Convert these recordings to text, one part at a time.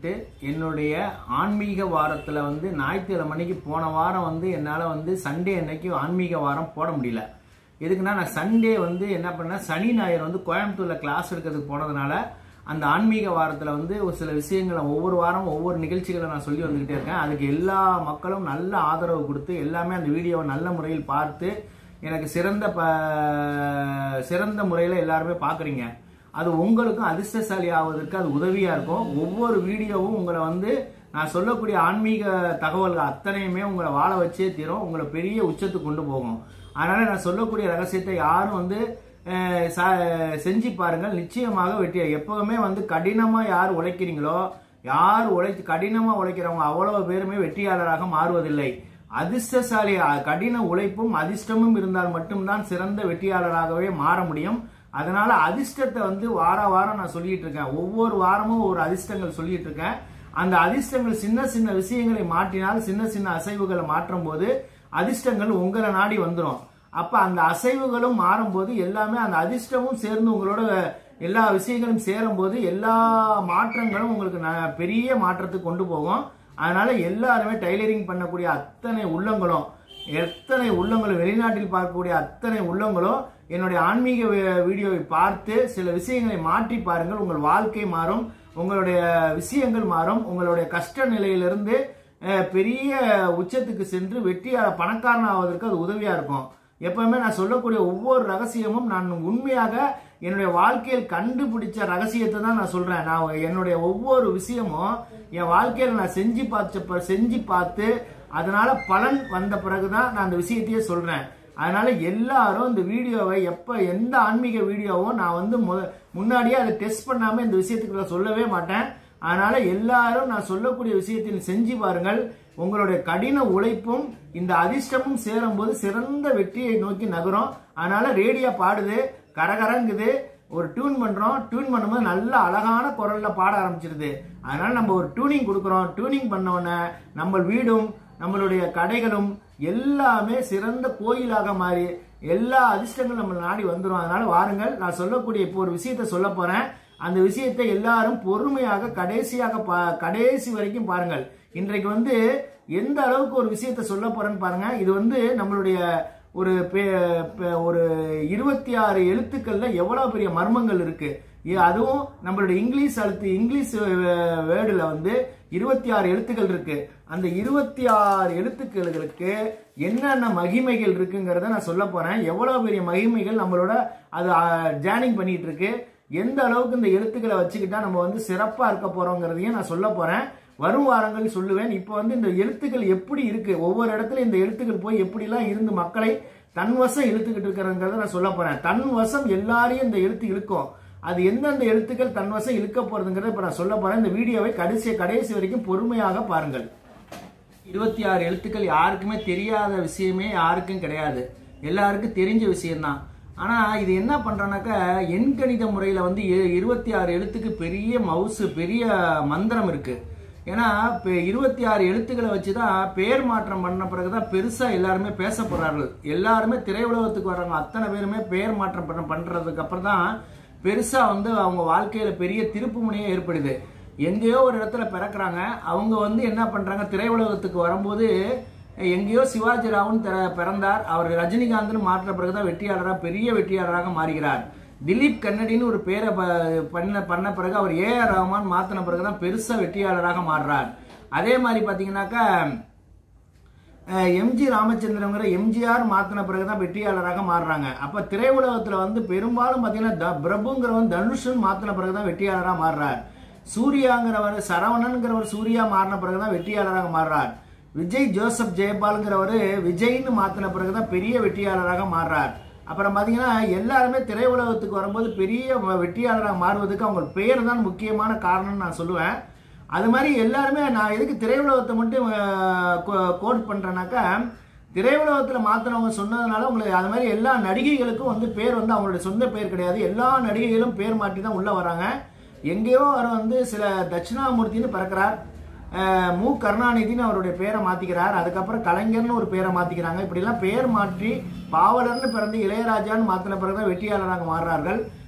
வந்துட்டு என்னுடைய ஆன்மீக வாரத்தில் வந்து ஞாயிற்றுக்கிழமை மணிக்கு போன வாரம் வந்து என்னால் வந்து சண்டே அன்னைக்கு ஆன்மீக வாரம் போட முடியல எதுக்குன்னா நான் சண்டே வந்து என்ன பண்ணேன் சனி ஞாயிறு வந்து கோயம்புத்தூர்ல கிளாஸ் எடுக்கிறதுக்கு போனதுனால அந்த ஆன்மீக வாரத்தில் வந்து ஒரு சில விஷயங்களை ஒவ்வொரு வாரம் ஒவ்வொரு நிகழ்ச்சிகளை நான் சொல்லி வந்துகிட்டே இருக்கேன் அதுக்கு எல்லா மக்களும் நல்ல ஆதரவு கொடுத்து எல்லாமே அந்த வீடியோவை நல்ல முறையில் பார்த்து எனக்கு சிறந்த ப சிறந்த முறையில் எல்லாருமே பார்க்குறீங்க அது உங்களுக்கும் அதிர்ஷ்டசாலி ஆவதற்கு அது உதவியாக இருக்கும் ஒவ்வொரு வீடியோவும் உங்களை வந்து நான் சொல்லக்கூடிய ஆன்மீக தகவல்கள் அத்தனையுமே உங்களை வாழ வச்சே தீரும் உங்களை பெரிய உச்சத்துக்கு கொண்டு போகும் அதனால நான் சொல்லக்கூடிய ரகசியத்தை யாரும் வந்து அஹ், ச- செஞ்சு பாருங்கள் நிச்சயமாக வெற்றி எப்பவுமே வந்து கடினமா யார் உழைக்கிறீங்களோ யார் உழைச்சு கடினமா உழைக்கிறவங்க அவ்வளவு பேருமே வெற்றியாளராக மாறுவதில்லை அதிர்ஷ்டசாலி அ- கடின உழைப்பும் அதிர்ஷ்டமும் இருந்தால் மட்டும்தான் சிறந்த வெற்றியாளராகவே மாற முடியும் அதனால அதிர்ஷ்டத்தை வந்து வார வாரம் நான் சொல்லிட்டு இருக்கேன் ஒவ்வொரு வாரமும் ஒரு அதிர்ஷ்டங்கள் சொல்லிட்டு இருக்கேன் அந்த அதிர்ஷ்டங்கள் சின்ன சின்ன விஷயங்களை மாற்றினால் சின்ன சின்ன அசைவுகளை மாற்றும் போது அதிர்ஷ்டங்கள் உங்களை நாடி வந்துடும் அப்ப அந்த அசைவுகளும் மாறும்போது எல்லாமே அந்த அதிர்ஷ்டமும் சேர்ந்து உங்களோட எல்லா விஷயங்களும் சேரும்போது எல்லா மாற்றங்களும் உங்களுக்கு ந- பெரிய மாற்றத்துக்கு கொண்டு போகும் அதனால எல்லாருமே டைலரிங் பண்ணக்கூடிய அத்தனை உள்ளங்களும் எத்தனை உள்ளங்களும் வெளிநாட்டில் பார்க்கக்கூடிய அத்தனை உள்ளங்களும் என்னுடைய ஆன்மீக வி- வீடியோவை பார்த்து சில விஷயங்களை மாற்றி பாருங்கள் உங்கள் வாழ்க்கை மாறும் உங்களுடைய விஷயங்கள் மாறும் உங்களுடைய கஷ்ட நிலையிலிருந்து அஹ், பெரிய உச்சத்துக்கு சென்று வெற்றியாளர் பணக்காரன் ஆவதற்கு அது உதவியா இருக்கும் எப்பவுமே நான் சொல்லக்கூடிய ஒவ்வொரு ரகசியமும் நான் உண்மையாக என்னுடைய வாழ்க்கையில் கண்டுபிடிச்ச ரகசியத்தை தான் நான் சொல்றேன் நான் என்னுடைய ஒவ்வொரு விஷயமும் என் வாழ்க்கையில நான் செஞ்சு பார்த்த செஞ்சு பார்த்து அதனால பலன் வந்த பிறகுதான் நான் அந்த விஷயத்தையே சொல்றேன் அதனால எல்லாரும் இந்த வீடியோவை எப்ப எந்த ஆன்மீக வீடியோவும் நான் வந்து முத- முன்னாடியே அதை டெஸ்ட் பண்ணாம இந்த விஷயத்துக்கு நான் சொல்லவே மாட்டேன் அதனால எல்லாரும் நான் சொல்லக்கூடிய விஷயத்தில் செஞ்சு பாருங்கள் உங்களுடைய கடின உழைப்பும் இந்த அதிர்ஷ்டமும் சேரும்போது சிறந்த வெற்றியை நோக்கி நகரும் அதனால ரேடியோ பாடுது கரகரங்குது ஒரு டியூன் பண்றோம் டியூன் பண்ணும்போது நல்ல அழகான குரல்ல பாட ஆரம்பிச்சிருது அதனால நம்ம ஒரு டியூனிங் கொடுக்குறோம் டியூனிங் பண்ண உடனே நம்ம வீடும் நம்மளுடைய கடைகளும் எல்லாமே சிறந்த கோயிலாக மாறி எல்லா அதிர்ஷ்டங்களும் நம்ம நாடி வந்துரும் அதனால வாருங்கள் நான் சொல்லக்கூடிய இப்போ ஒரு விஷயத்தை சொல்ல போறேன் அந்த விஷயத்தை எல்லாரும் பொறுமையாக கடைசியாக பா- கடைசி வரைக்கும் பாருங்கள் இன்றைக்கு வந்து எந்த அளவுக்கு ஒரு விஷயத்தை சொல்ல போறேன்னு பாருங்க இது வந்து நம்மளுடைய ஒரு பே- பே- ஒரு இருபத்தி ஆறு எழுத்துக்கள்ல எவ்வளவு பெரிய மர்மங்கள் இருக்கு இ- அதுவும் நம்மளுடைய இங்கிலீஷ் எழுத்து இங்கிலீஷ் வேர்டுல வந்து இருபத்தி ஆறு எழுத்துக்கள் இருக்கு அந்த இருபத்தி ஆறு எழுத்துக்களுக்கு என்னென்ன மகிமைகள் இருக்குங்கிறத நான் சொல்ல போறேன் எவ்வளவு பெரிய மகிமைகள் நம்மளோட அது ஜேர்னிங் பண்ணிட்டு இருக்கு எந்த அளவுக்கு இந்த எழுத்துக்களை வச்சுக்கிட்டா நம்ம வந்து சிறப்பா இருக்க போறோங்கிறதையும் நான் சொல்ல போறேன் வரும் வாரங்கள் சொல்லுவேன் இப்போ வந்து இந்த எழுத்துக்கள் எப்படி இருக்கு ஒவ்வொரு இடத்துல இந்த எழுத்துக்கள் போய் எப்படிலாம் இருந்து மக்களை தன் வசம் இழுத்துக்கிட்டு இருக்கிறதுங்கிறத நான் சொல்ல போறேன் தன் வசம் எல்லாரையும் இந்த எழுத்து இழுக்கும் அது எந்தெந்த எழுத்துக்கள் தன் வசம் இழுக்க போறதுங்கிறத இப்ப நான் சொல்ல போறேன் இந்த வீடியோவை கடைசி கடைசி வரைக்கும் பொறுமையாக பாருங்கள் இருபத்தி ஆறு எழுத்துக்கள் யாருக்குமே தெரியாத விஷயமே யாருக்கும் கிடையாது எல்லாருக்கும் தெரிஞ்ச விஷயம்தான் ஆனா இது என்ன பண்றனாக்கா எண்கணித முறையில வந்து இருபத்தி ஆறு எழுத்துக்கு பெரிய மவுசு பெரிய மந்திரம் இருக்கு ஏன்னா இப்போ இருபத்தி ஆறு எழுத்துக்களை வச்சுதான் பேர் மாற்றம் பண்ண பிறகுதான் பெருசா எல்லாருமே பேசப்படுறார்கள் எல்லாருமே திரையுலகத்துக்கு வர்றவங்க அத்தனை பேருமே பேர் மாற்றம் பண்ண பண்றதுக்கு அப்புறம் தான் பெருசா வந்து அவங்க வாழ்க்கையில பெரிய திருப்பு முனையே ஏற்படுது எங்கேயோ ஒரு இடத்துல பிறக்குறாங்க அவங்க வந்து என்ன பண்றாங்க திரையுலகத்துக்கு வரும்போது எங்கேயோ சிவாஜி ராவன் திற- பிறந்தார் அவர் ரஜினிகாந்த்னு மாற்ற பிறகுதான் வெற்றியாளராக பெரிய வெற்றியாளராக மாறுகிறார் திலீப் கன்னடின்னு ஒரு பேரை ப- பண்ண பண்ண பிறகு அவர் ஏ ஆர் ரஹ்மான் மாத்தின பிறகுதான் பெருசா வெற்றியாளராக மாறுறார் அதே மாதிரி பாத்தீங்கன்னாக்கா அஹ், எம்ஜி ராமச்சந்திரங்கிற எம்ஜிஆர் மாத்தின பிறகுதான் வெற்றியாளராக மாறுறாங்க அப்ப திரையுலகத்துல வந்து பெரும்பாலும் பாத்தீங்கன்னா த- பிரபுங்கிறவன் தனுஷன் மாத்தின பிறகுதான் வெற்றியாளராக மாறுறார் சூர்யாங்கிறவர் சரவணன்கிறவர் சூர்யா மாறின பிறகுதான் வெற்றியாளராக மாறுறார் விஜய் ஜோசப் ஜெயபால்ங்கிறவர் விஜய்னு மாத்தின பிறகுதான் பெரிய வெற்றியாளராக மாறுறார் அப்புறம் பாத்தீங்கன்னா எல்லாருமே திரையுலகத்துக்கு வரும்போது பெரிய வ- வெற்றியாளராக மாறுவதற்கு அவங்க பெயர் தான் முக்கியமான காரணம்னு நான் சொல்லுவேன் அது மாதிரி எல்லாருமே நான் எதுக்கு திரையுலகத்தை மட்டும் கோட் பண்றேனாக்கா திரையுலகத்துல மாத்தினவங்க சொன்னதுனால உங்களுக்கு அது மாதிரி எல்லா நடிகைகளுக்கும் வந்து பேர் வந்து அவங்களுடைய சொந்த பேர் கிடையாது எல்லா நடிகைகளும் பேர் மாற்றி தான் உள்ள வராங்க எங்கேயோ அவர் வந்து சில தட்சிணாமூர்த்தின்னு பிறக்கிறார் அஹ் மு கருணாநிதினு அவருடைய பேரை மாத்திக்கிறார் அதுக்கப்புறம் கலைஞர்னு ஒரு பேரை மாத்திக்கிறாங்க இப்படிலாம் பேர் மாற்றி பாவலர்னு பிறந்து இளையராஜான்னு மாத்தின பிறகுதான் வெற்றியாளராக மாறுறார்கள்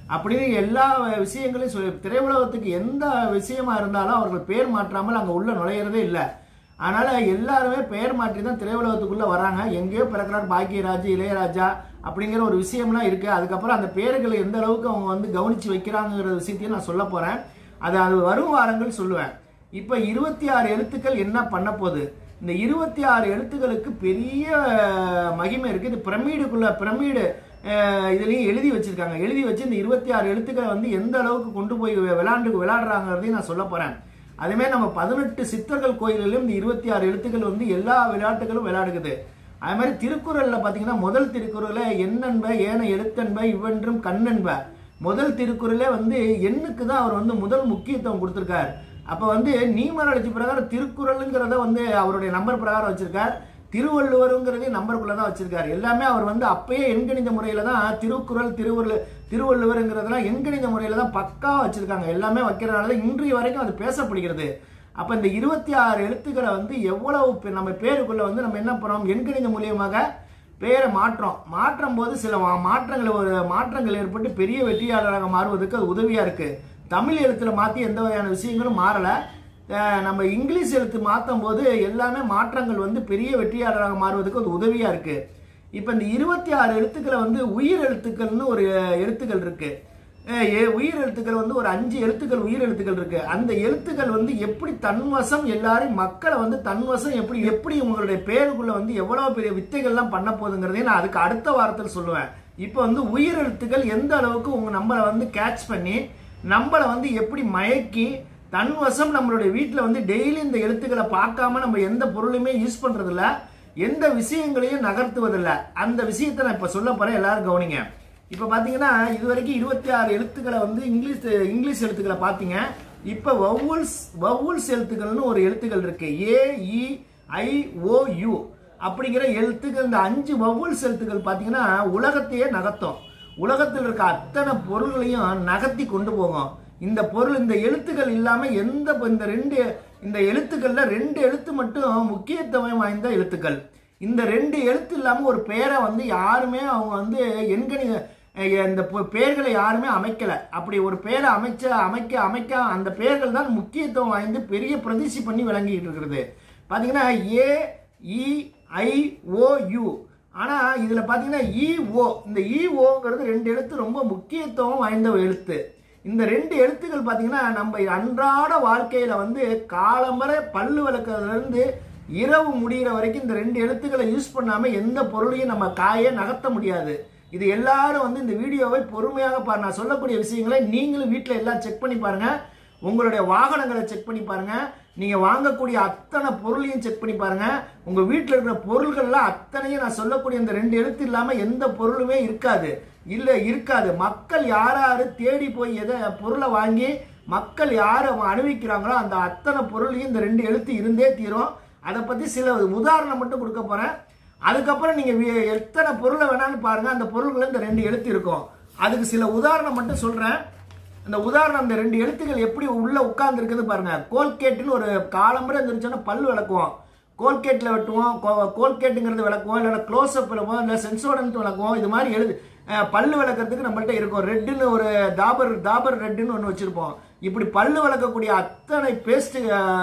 அப்படின்னு எல்லா விஷயங்களையும் சொல்லி திரையுலகத்துக்கு எந்த விஷயமா இருந்தாலும் அவர்கள் பேர் மாற்றாமல் அங்க உள்ள நுழையிறதே இல்லை அதனால எல்லாருமே பெயர் மாற்றி தான் திரையுலகத்துக்குள்ள வராங்க எங்கேயோ பிறக்கிறார் பாக்கியராஜ் இளையராஜா அப்படிங்கிற ஒரு விஷயம்லாம் இருக்கு அதுக்கப்புறம் அந்த பேர்களை எந்த அளவுக்கு அவங்க வந்து கவனிச்சு வைக்கிறாங்கிற விஷயத்தையும் நான் சொல்ல போறேன் அது அது வரும் வாரங்கள் சொல்லுவேன் இப்ப இருபத்தி ஆறு எழுத்துக்கள் என்ன பண்ண போகுது இந்த இருபத்தி ஆறு எழுத்துக்களுக்கு பெரிய மகிமை இருக்கு இது பிரமிடுக்குள்ள பிரமிடு இதுலயும் எழுதி வச்சிருக்காங்க எழுதி வச்சு இந்த இருபத்தி ஆறு எழுத்துக்களை வந்து எந்த அளவுக்கு கொண்டு போய் விளையாண்டு விளையாடுறாங்கிறதையும் நான் சொல்ல போறேன் அதுமாதிரி நம்ம பதினெட்டு சித்தர்கள் கோயிலிலும் இந்த இருபத்தி ஆறு எழுத்துக்கள் வந்து எல்லா விளையாட்டுகளும் விளையாடுக்குது அது மாதிரி திருக்குறள்ல பாத்தீங்கன்னா முதல் திருக்குறள எண்ணென்ப ஏன எழுத்தன்ப இவ்வென்றும் கண்ணென்ப முதல் திருக்குறளே வந்து எண்ணுக்கு தான் அவர் வந்து முதல் முக்கியத்துவம் கொடுத்திருக்கார் அப்ப வந்து நீமரழிச்சி பிரகாரம் திருக்குறளுங்கிறத வந்து அவருடைய நம்பர் பிரகாரம் வச்சிருக்கார் திருவள்ளுவருங்கிறதையும் நம்பருக்குள்ள தான் வச்சிருக்காரு எல்லாமே அவர் வந்து அப்பயே எண்கணித முறையில தான் திருக்குறள் திருவள்ளுவர் திருவள்ளுவருங்கிறதெல்லாம் எண்கணித முறையில தான் பக்காவா வச்சிருக்காங்க எல்லாமே வைக்கிறதுனால தான் இன்றைய வரைக்கும் அது பேசப்படுகிறது அப்ப இந்த இருபத்தி ஆறு எழுத்துக்களை வந்து எவ்வளவு பே- நம்ம பேருக்குள்ள வந்து நம்ம என்ன பண்ணோம் எண்கணித மூலியமாக பெயரை மாற்றோம் மாற்றும் போது சில மா- மாற்றங்கள் ஒரு மாற்றங்கள் ஏற்பட்டு பெரிய வெற்றியாளராக மாறுவதற்கு அது உதவியா இருக்கு தமிழ் எழுத்துல மாத்தி எந்த வகையான விஷயங்களும் மாறல அஹ் நம்ம இங்கிலீஷ் எழுத்து மாற்றும் போது எல்லாமே மாற்றங்கள் வந்து பெரிய வெற்றியாளராக மாறுவதற்கு அது உதவியா இருக்கு இப்ப இந்த இருபத்தி ஆறு எழுத்துக்களை வந்து உயிர் எழுத்துக்கள்னு ஒரு எழுத்துக்கள் இருக்கு அஹ் ஏ- உயிர் எழுத்துக்கள் வந்து ஒரு அஞ்சு எழுத்துக்கள் உயிர் எழுத்துக்கள் இருக்கு அந்த எழுத்துக்கள் வந்து எப்படி தன்வசம் எல்லாரையும் மக்களை வந்து தன்வசம் எப்படி எப்படி உங்களுடைய பேருக்குள்ள வந்து எவ்வளவு பெரிய வித்தைகள்லாம் பண்ண போகுதுங்கிறதையும் நான் அதுக்கு அடுத்த வாரத்தில் சொல்லுவேன் இப்போ வந்து உயிர் எழுத்துக்கள் எந்த அளவுக்கு உங்க நம்மளை வந்து கேட்ச் பண்ணி நம்மளை வந்து எப்படி மயக்கி தன்வசம் நம்மளுடைய வீட்டில் வந்து டெய்லி இந்த எழுத்துக்களை பார்க்காம நம்ம எந்த பொருளையுமே யூஸ் பண்றதில்ல எந்த விஷயங்களையும் நகர்த்துவதில்ல அந்த விஷயத்தை நான் இப்ப சொல்ல போறேன் எல்லாரும் கவனிங்க இப்ப பாத்தீங்கன்னா இது வரைக்கும் இருபத்தி ஆறு எழுத்துக்களை வந்து இங்கிலீஷ் இங்கிலீஷ் எழுத்துக்களை பாத்தீங்க இப்ப வவுல்ஸ் வவுல்ஸ் எழுத்துக்கள்னு ஒரு எழுத்துக்கள் இருக்கு ஏ இ ஐ ஓ யூ அப்படிங்கிற எழுத்துக்கள் இந்த அஞ்சு வவுல்ஸ் எழுத்துக்கள் பாத்தீங்கன்னா உலகத்தையே நகர்த்தும் உலகத்தில் இருக்க அத்தனை பொருள்களையும் நகர்த்தி கொண்டு போகும் இந்த பொருள் இந்த எழுத்துக்கள் இல்லாம எந்த இந்த ரெண்டு இந்த எழுத்துக்கள்ல ரெண்டு எழுத்து மட்டும் முக்கியத்துவம் வாய்ந்த எழுத்துக்கள் இந்த ரெண்டு எழுத்து இல்லாம ஒரு பெயரை வந்து யாருமே அவங்க வந்து எண்கணி அஹ் இந்த பொ- பெயர்களை யாருமே அமைக்கல அப்படி ஒரு பெயரை அமைச்ச அமைக்க அமைக்க அந்த பெயர்கள் தான் முக்கியத்துவம் வாய்ந்து பெரிய பிரதிஷ்டி பண்ணி விளங்கிட்டு இருக்கிறது பாத்தீங்கன்னா ஏ இ ஐ ஓ யூ ஆனா இதுல பாத்தீங்கன்னா இ ஓ இந்த இ ஓங்கிறது ரெண்டு எழுத்து ரொம்ப முக்கியத்துவம் வாய்ந்த எழுத்து இந்த ரெண்டு எழுத்துக்கள் பாத்தீங்கன்னா நம்ம அன்றாட வாழ்க்கையில வந்து காலம்பரை பல்லு விளக்குறதுல இருந்து இரவு முடியிற வரைக்கும் இந்த ரெண்டு எழுத்துக்களை யூஸ் பண்ணாம எந்த பொருளையும் நம்ம காய நகர்த்த முடியாது இது எல்லாரும் வந்து இந்த வீடியோவை பொறுமையாக பாரு நான் சொல்லக்கூடிய விஷயங்களை நீங்களும் வீட்டில் எல்லாம் செக் பண்ணி பாருங்க உங்களுடைய வாகனங்களை செக் பண்ணி பாருங்க நீங்க வாங்கக்கூடிய அத்தனை பொருளையும் செக் பண்ணி பாருங்க உங்க வீட்டில் இருக்கிற பொருள்கள்ல அத்தனையும் நான் சொல்லக்கூடிய இந்த ரெண்டு எழுத்து இல்லாம எந்த பொருளுமே இருக்காது இல்ல இருக்காது மக்கள் யாராரு தேடி போய் எதை பொருளை வாங்கி மக்கள் யாரை அனுபவிக்கிறாங்களோ அந்த அத்தனை பொருளையும் இந்த ரெண்டு எழுத்து இருந்தே தீரும் அதை பத்தி சில உதாரணம் மட்டும் கொடுக்க போறேன் அதுக்கப்புறம் நீங்க வி- எத்தனை பொருளை வேணாலும் பாருங்க அந்த பொருள்கள் இந்த ரெண்டு எழுத்து இருக்கும் அதுக்கு சில உதாரணம் மட்டும் சொல்றேன் அந்த உதாரணம் அந்த ரெண்டு எழுத்துக்கள் எப்படி உள்ள உட்கார்ந்து இருக்குது பாருங்க கோல்கேட்னு ஒரு காலம்பரை இருந்துச்சுன்னா பல் விளக்குவோம் கோல்கேட்ல வெட்டுவோம் கோ- கோல்கேட்டுங்கிறது விளக்குவோம் இல்லைன்னா க்ளோஸ்அப் விளக்குவோம் இல்லை சென்சோடன்ட் விளக்குவோம் இது மாதிரி எழுது அஹ், பல்லு விளக்கறதுக்கு நம்மள்ட்ட இருக்கும் ரெட்டுன்னு ஒரு தாபர் தாபர் ரெட்டுன்னு ஒன்று வச்சிருப்போம் இப்படி பல்லு விளக்கக்கூடிய அத்தனை பேஸ்ட்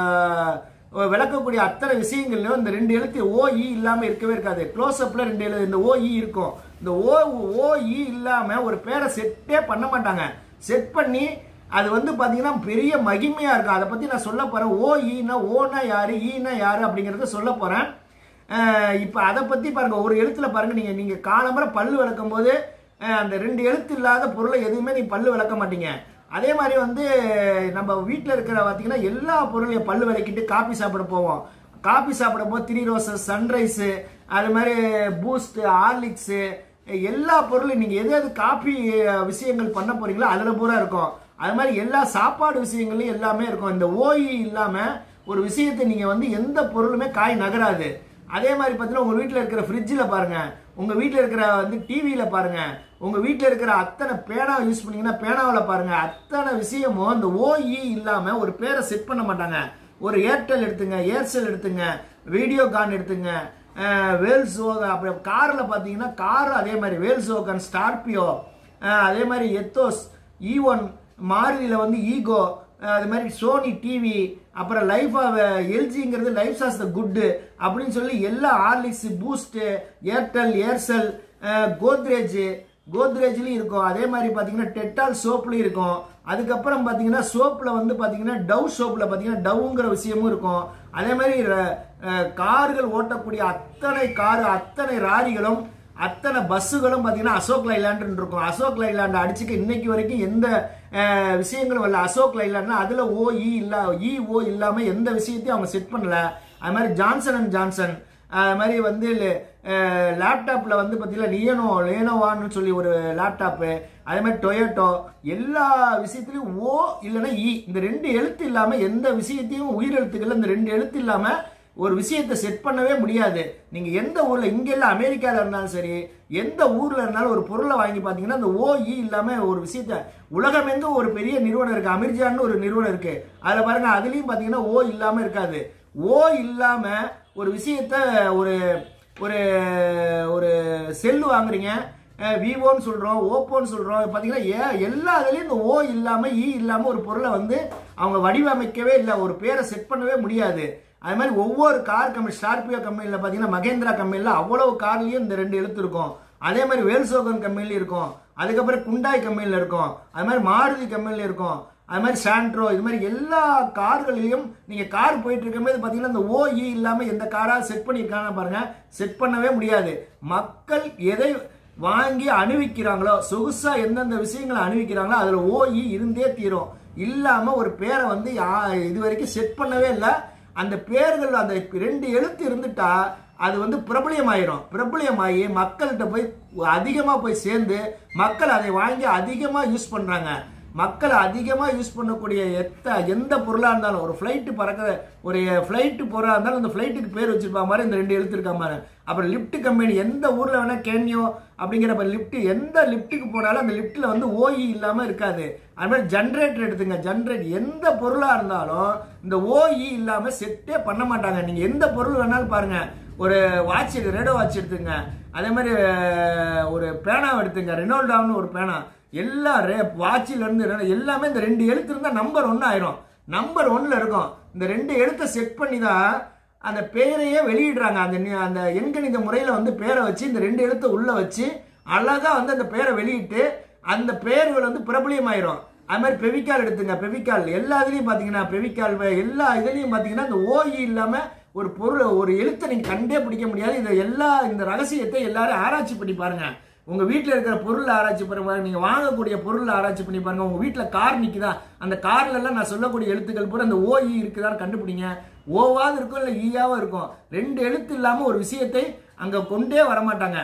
விளக்கக்கூடிய அத்தனை விஷயங்கள்லயும் இந்த ரெண்டு எழுத்து ஓ இ இல்லாம இருக்கவே இருக்காது க்ளோஸ்அப்ல ரெண்டு எழுத்து இந்த ஓ இ இருக்கும் இந்த ஓ ஓ இ இல்லாம ஒரு பேரை செட்டே பண்ண மாட்டாங்க செட் பண்ணி அது வந்து பாத்தீங்கன்னா பெரிய மகிமையா இருக்கும் அதை பத்தி நான் சொல்ல போறேன் ஓ ஈனா ஓனா யாரு ஈனா யாரு அப்படிங்கறத சொல்ல போறேன் அஹ் இப்ப அதை பத்தி பாருங்க ஒரு எழுத்துல பாருங்க நீங்க நீங்க காலம்பரை பல்லு விளக்கும் போது அஹ் அந்த ரெண்டு எழுத்து இல்லாத பொருளை எதுவுமே நீ பல்லு விளக்க மாட்டீங்க அதே மாதிரி வந்து நம்ம வீட்டில் இருக்கிற பார்த்தீங்கன்னா எல்லா பொருளையும் பல்லு விளக்கிட்டு காபி சாப்பிட போவோம் காபி சாப்பிட போது த்ரீ ரோசஸ் சன்ரைஸு அது மாதிரி பூஸ்ட் ஹார்லிக்ஸு எல்லா பொருளும் நீங்க எது எது காபி விஷயங்கள் பண்ண போறீங்களோ அதுல பூரா இருக்கும் அது மாதிரி எல்லா சாப்பாடு விஷயங்கள்லயும் எல்லாமே இருக்கும் இந்த ஓஇ இல்லாம ஒரு விஷயத்தை நீங்க வந்து எந்த பொருளுமே காய் நகராது அதே மாதிரி பார்த்தீங்கன்னா உங்க வீட்டில் இருக்கிற ஃப்ரிட்ஜில் பாருங்க உங்க வீட்டில் இருக்கிற வந்து டிவியில பாருங்க உங்க வீட்டில் இருக்கிற அத்தனை பேனா யூஸ் பண்ணீங்கன்னா பேனாவில் பாருங்க அத்தனை விஷயமும் இந்த ஓஇ இல்லாம ஒரு பேரை செட் பண்ண மாட்டாங்க ஒரு ஏர்டெல் எடுத்துங்க ஏர்செல் எடுத்துங்க வீடியோ கான் எடுத்துங்க வேல்ஸ் அப்புறம் காரில் பார்த்தீங்கன்னா கார் அதே மாதிரி வேல்ஸ் ஓகன் ஸ்கார்பியோ அஹ் அதே மாதிரி எத்தோஸ் ஈ ஒன் மாருதியில் வந்து ஈகோ அது மாதிரி சோனி டிவி அப்புறம் லைஃப் எல்ஜிங்கிறது லைஃப் ஆஸ் த குட்டு அப்படின்னு சொல்லி எல்லா ஹார்லிக்ஸ் பூஸ்ட் ஏர்டெல் ஏர்செல் கோத்ரேஜ் கோத்ரேஜ்லயும் இருக்கும் அதே மாதிரி பார்த்தீங்கன்னா டெட்டால் சோப்லையும் இருக்கும் அதுக்கப்புறம் பார்த்தீங்கன்னா சோப்பில் வந்து பார்த்தீங்கன்னா டவ் சோப்பில் பார்த்தீங்கன்னா டவ்ங்கிற விஷயமும் இருக்கும் அதே மாதிரி ர- அஹ், கார்கள் ஓட்டக்கூடிய அத்தனை கார் அத்தனை ராரிகளும் அத்தனை பஸ்ஸுகளும் பார்த்தீங்கன்னா அசோக் லைலாண்ட் இருக்கும் அசோக் லைலாண்ட் அடிச்சுக்க இன்னைக்கு வரைக்கும் எந்த அஹ், விஷயங்களும் வரல அசோக் லைலாண்ட்னா அதுல ஓ இ இல்ல இ ஓ இல்லாம எந்த விஷயத்தையும் அவங்க செட் பண்ணல அது மாதிரி ஜான்சன் அண்ட் ஜான்சன் அது மாதிரி வந்து லேப்டாப்ல வந்து பார்த்தீங்கன்னா லியனோ லேனோவான்னு சொல்லி ஒரு லேப்டாப்பு அதே மாதிரி டொயோட்டோ எல்லா விஷயத்துலயும் ஓ இல்லைன்னா இ இந்த ரெண்டு எழுத்து இல்லாம எந்த விஷயத்தையும் உயிரெழுத்துக்கள் இந்த ரெண்டு எழுத்து இல்லாம ஒரு விஷயத்தை செட் பண்ணவே முடியாது நீங்க எந்த ஊர்ல இங்க இல்ல அமெரிக்கால இருந்தாலும் சரி எந்த ஊர்ல இருந்தாலும் ஒரு பொருளை வாங்கி பாத்தீங்கன்னா அந்த ஓ இ இல்லாம ஒரு விஷயத்த உலகமெங்க ஒரு பெரிய நிறுவனம் இருக்கு அமிர்ஜான்னு ஒரு நிறுவனம் இருக்கு அதுல பாருங்க அதுலயும் பாத்தீங்கன்னா ஓ இல்லாம இருக்காது ஓ இல்லாம ஒரு விஷயத்த ஒரு ஒரு ஒரு செல் வாங்குறீங்க விவோன்னு சொல்றோம் ஓப்போன்னு சொல்றோம் பாத்தீங்கன்னா ஏ- எல்லா இதுலயும் இந்த ஓ இல்லாம இ இல்லாம ஒரு பொருளை வந்து அவங்க வடிவமைக்கவே இல்லை ஒரு பேரை செட் பண்ணவே முடியாது அது மாதிரி ஒவ்வொரு கார் கம்பெனி ஸ்கார்பியோ கம்பெனியில் பார்த்தீங்கன்னா மகேந்திரா கம்பெனியில் அவ்வளவு கார்லயும் இந்த ரெண்டு எழுத்து இருக்கும் அதே மாதிரி வேல்சோகன் கம்பெனில இருக்கும் அதுக்கப்புறம் குண்டாய் கம்பெனியில் இருக்கும் அது மாதிரி மாருதி கம்பெனியில் இருக்கும் அது மாதிரி சாண்ட்ரோ இது மாதிரி எல்லா கார்களிலையும் நீங்க கார் போயிட்டு இருக்கும்போது பாத்தீங்கன்னா இந்த ஓஇ இல்லாம எந்த காரா செட் பண்ணியிருக்காங்க பாருங்க செட் பண்ணவே முடியாது மக்கள் எதை வாங்கி அணிவிக்கிறாங்களோ சொகுசா எந்தெந்த விஷயங்களை அணிவிக்கிறாங்களோ அதுல ஓஇ இருந்தே தீரும் இல்லாம ஒரு பேரை வந்து யா- இது வரைக்கும் செட் பண்ணவே இல்லை அந்த பேர்கள் அந்த ரெண்டு எழுத்து இருந்துட்டா அது வந்து பிரபலியமாயிரும் பிரபலியமாகி மக்கள்கிட்ட போய் அதிகமா போய் சேர்ந்து மக்கள் அதை வாங்கி அதிகமா யூஸ் பண்றாங்க மக்கள் அதிகமா யூஸ் பண்ணக்கூடிய எத்த எந்த பொருளா இருந்தாலும் ஒரு ஃப்ளைட் பறக்கிற ஒரு ஃப்ளைட் பொருளா இருந்தாலும் அந்த ஃப்ளைட்டுக்கு பேர் வச்சிருப்பா மாதிரி இந்த ரெண்டு எழுத்து இருக்கா மாதிரி அப்புறம் லிஃப்ட் கம்பெனி எந்த ஊர்ல வேணா கேனியோ அப்படிங்கிற லிஃப்ட் எந்த லிஃப்ட்டுக்கு போனாலும் அந்த லிஃப்ட்ல வந்து ஓஇ இல்லாம இருக்காது அது மாதிரி ஜென்ரேட்டர் எடுத்துங்க ஜென்ரேட் எந்த பொருளா இருந்தாலும் இந்த ஓஇ இல்லாம செட்டே பண்ண மாட்டாங்க நீங்க எந்த பொருள் வேணாலும் பாருங்க ஒரு வாட்ச் ரேடோ வாட்ச் எடுத்துங்க அதே மாதிரி அஹ், ஒரு பேனாவை எடுத்துங்க ரெனோல்டான்னு ஒரு பேனா எல்லா வாட்சில இருந்து ரெ- எல்லாமே இந்த ரெண்டு எழுத்து இருந்தா நம்பர் ஒன்னு ஆயிரும் நம்பர் ஒன்ல இருக்கும் இந்த ரெண்டு எழுத்தை செட் பண்ணி தான் அந்த பேரையே வெளியிடுறாங்க அந்த நி- அந்த எண்கணித முறையில வந்து பேரை வச்சு இந்த ரெண்டு எழுத்தை உள்ள வச்சு அழகா வந்து அந்த பேரை வெளியிட்டு அந்த பேர்கள் வந்து பிரபலியமாயிரும் அது மாதிரி பெவிக்கால் எடுத்துங்க பெவிக்கால் எல்லா இதுலயும் பாத்தீங்கன்னா பெவிக்கால் வ- எல்லா இதுலயும் பாத்தீங்கன்னா இந்த ஓஇ இல்லாம ஒரு பொருள் ஒரு எழுத்தை நீங்க கண்டே பிடிக்க முடியாது இந்த எல்லா இந்த ரகசியத்தை எல்லாரும் ஆராய்ச்சி பண்ணி பாருங்க உங்க வீட்ல இருக்கிற பொருள் ஆராய்ச்சி பண்ணி பாருங்க நீங்க வாங்கக்கூடிய பொருள் ஆராய்ச்சி பண்ணி பாருங்க உங்க வீட்ல கார் நிக்குதா அந்த கார்ல எல்லாம் நான் சொல்லக்கூடிய எழுத்துக்கள் பூரா அந்த ஓஇ இருக்குதான்னு கண்டுபிடிங்க ஓவாவது இருக்கும் இல்ல ஈயாவும் இருக்கும் ரெண்டு எழுத்து இல்லாம ஒரு விஷயத்தை அங்க கொண்டே வர மாட்டாங்க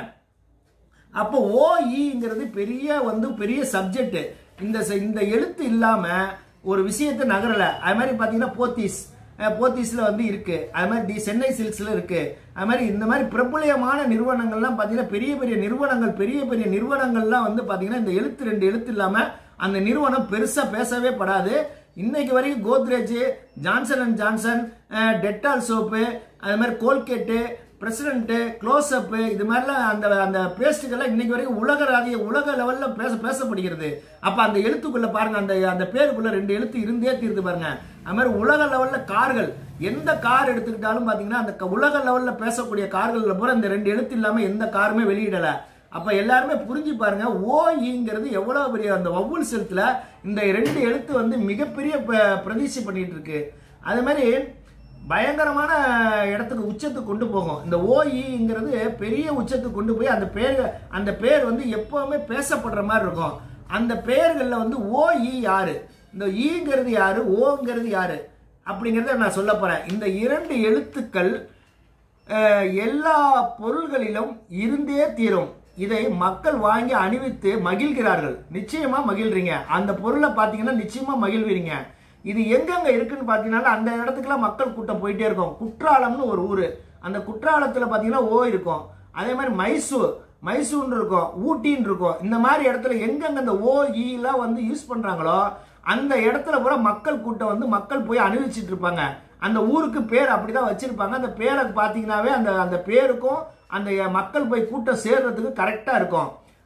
அப்போ ஓஇங்கிறது பெரிய வந்து பெரிய சப்ஜெக்ட் இந்த ச- இந்த எழுத்து இல்லாம ஒரு விஷயத்தை நகரல அது மாதிரி பாத்தீங்கன்னா போத்தீஸ் அஹ், போத்தீஸ்ல வந்து இருக்கு அது மாதிரி டி சென்னை சில்க்ஸ்ல இருக்கு அது மாதிரி இந்த மாதிரி பிரபலியமான நிறுவனங்கள்லாம் பாத்தீங்கன்னா பெரிய பெரிய நிறுவனங்கள் பெரிய பெரிய நிறுவனங்கள்லாம் வந்து பாத்தீங்கன்னா இந்த எழுத்து ரெண்டு எழுத்து இல்லாம அந்த நிறுவனம் பெருசா பேசவே படாது இன்னைக்கு வரைக்கும் Godrej Johnson and Johnson ah, Dettol soap அது மாதிரி கோல்கேட்டு பிரசிடென்ட் க்ளோஸ் அப் இது மாதிரிலாம் அந்த அந்த பேஸ்ட்டுகள்லாம் இன்னைக்கு வரைக்கும் உலக ராதிய உலக லெவல்ல பேச பேசப்படுகிறது அப்ப அந்த எழுத்துக்குள்ள பாருங்க அந்த அந்த பேருக்குள்ள ரெண்டு எழுத்து இருந்தே தீர்த்து பாருங்க அது மாதிரி உலக லெவல்ல கார்கள் எந்த கார் எடுத்துக்கிட்டாலும் பாத்தீங்கன்னா அந்த க- உலக லெவல்ல பேசக்கூடிய கார்கள்ல பூரா இந்த ரெண்டு எழுத்து இல்லாம எந்த காருமே வெளியிடல அப்ப எல்லாருமே புரிஞ்சு பாருங்க ஓஇங்கிறது எவ்வளவு பெரிய அந்த வவ்வல் செலுத்துல இந்த ரெண்டு எழுத்து வந்து மிகப்பெரிய ப- பிரதிஷ்டை பண்ணிட்டு இருக்கு அது மாதிரி பயங்கரமான இடத்துக்கு உச்சத்துக்கு கொண்டு போகும் இந்த ஓஇங்கிறது பெரிய உச்சத்துக்கு கொண்டு போய் அந்த பேர் அந்த பேர் வந்து எப்பவுமே பேசப்படுற மாதிரி இருக்கும் அந்த பெயர்கள்ல வந்து ஓஇ யாரு இந்த ஈங்கிறது யாரு ஓங்கிறது யாரு அப்படிங்கறத நான் சொல்ல போறேன் இந்த இரண்டு எழுத்துக்கள் அஹ், எல்லா பொருள்களிலும் இருந்தே தீரும் இதை மக்கள் வாங்கி அணிவித்து மகிழ்கிறார்கள் நிச்சயமா மகிழ்றீங்க அந்த பொருளை பார்த்தீங்கன்னா நிச்சயமா மகிழ்வீங்க இது எங்கெங்க இருக்குன்னு பார்த்தீங்கன்னா அந்த இடத்துக்குலாம் மக்கள் கூட்டம் போயிட்டே இருக்கும் குற்றாலம்னு ஒரு ஊரு அந்த குற்றாலத்துல பார்த்தீங்கன்னா ஓ இருக்கும் அதே மாதிரி மைசூர் மைசூர்னு இருக்கும் ஊட்டின்னு இருக்கும் இந்த மாதிரி இடத்துல எங்கெங்க இந்த ஓ ஈலாம் வந்து யூஸ் பண்றாங்களோ அந்த இடத்துல பூரா மக்கள் கூட்டம் வந்து மக்கள் போய் அணிவிச்சிட்டு இருப்பாங்க அந்த ஊருக்கு பேர் அப்படிதான் வச்சிருப்பாங்க அந்த பேரை பார்த்தீங்கன்னாவே அந்த அந்த பேருக்கும் அந்த மக்கள் போய் கூட்டம் சேர்றதுக்கு கரெக்டா இருக்கும்